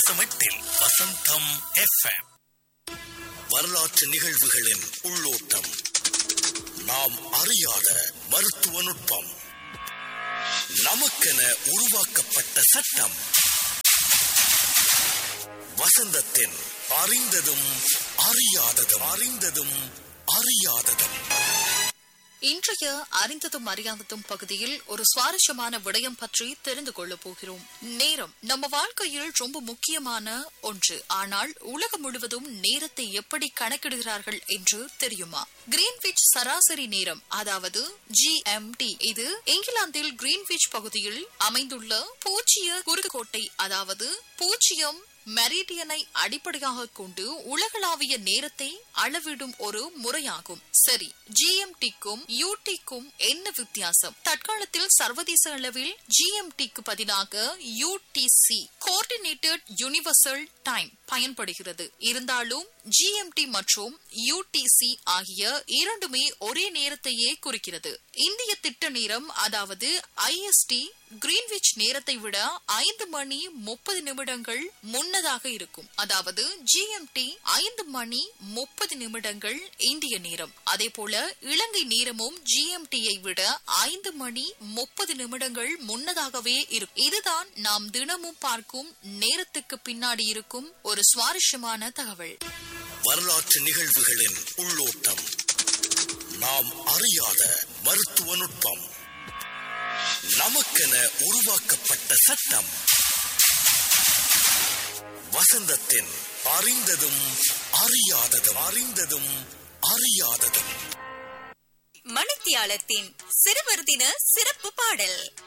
தசம் எட்டில் வசந்தம் எஃப்எம் வரலாற்று நிகழ்வுகளின் உள்ளோட்டம் நாம் அறியாத மருத்துவ நுட்பம் நமக்கென உருவாக்கப்பட்ட சட்டம் வசந்தத்தின் அறிந்ததும் அறியாததும் அறிந்ததும் அறியாததும் இன்றைய அறிந்ததும் அறியாததும் பகுதியில் ஒரு சுவாரஸ்யமான விடயம் பற்றி தெரிந்து கொள்ளப் போகிறோம் நேரம் நம்ம வாழ்க்கையில் ரொம்ப முக்கியமான ஒன்று ஆனால் உலகம் முழுவதும் நேரத்தை எப்படி கணக்கிடுகிறார்கள் என்று தெரியுமா கிரீன்விச் சராசரி நேரம் அதாவது ஜிஎம்டி இது இங்கிலாந்தில் கிரீன்விச் பகுதியில் அமைந்துள்ள பூஜ்ஜிய குறுக்குக்கோட்டை அதாவது பூஜ்ஜியம் மெரிடியனை அடிப்படையாக கொண்டு உலகளாவிய நேரத்தை அளவிடும் ஒரு முறையாகும் சரி ஜிஎம்டிக்கும் யூடிக்கும் என்ன வித்தியாசம் தற்காலத்தில் சர்வதேச அளவில் ஜிஎம்டிக்கு பதிலாக யூடிசி கோஆர்டினேட்டட் யூனிவர்சல் டைம் பயன்படுகிறது இருந்தாலும் ஜிஎம்டி மற்றும் யூடிசி ஆகிய இரண்டுமே ஒரே நேரத்தையே குறிக்கிறது இந்திய திட்ட நேரம் அதாவது ஐஎஸ்டி கிரீன்விச் நேரத்தை விட ஐந்து மணி முப்பது நிமிடங்கள் முன்னதாக இருக்கும் அதாவது ஜிஎம்டி ஐந்து மணி முப்பது நிமிடங்கள் இந்திய நேரம் அதே போல இலங்கை நேரமும் ஜிஎம்டியை விட ஐந்து மணி முப்பது நிமிடங்கள் முன்னதாகவே இருக்கும் இதுதான் நாம் தினமும் பார்க்கும் நேரத்துக்கு பின்னாடி இருக்கும் ஒரு சுவாரஸ்யமான தகவல் வரலாற்று நிகழ்வுகளின் உள்ளோட்டம் நாம் அறியாத மருத்துவ நுட்பம் நமக்கென உருவாக்கப்பட்ட சட்டம் வசந்தத்தின் அறிந்ததும் அறியாததும் அறிந்ததும் அறியாததும் மணித்தியாலத்தின் சிறுவர் தின சிறப்பு பாடல்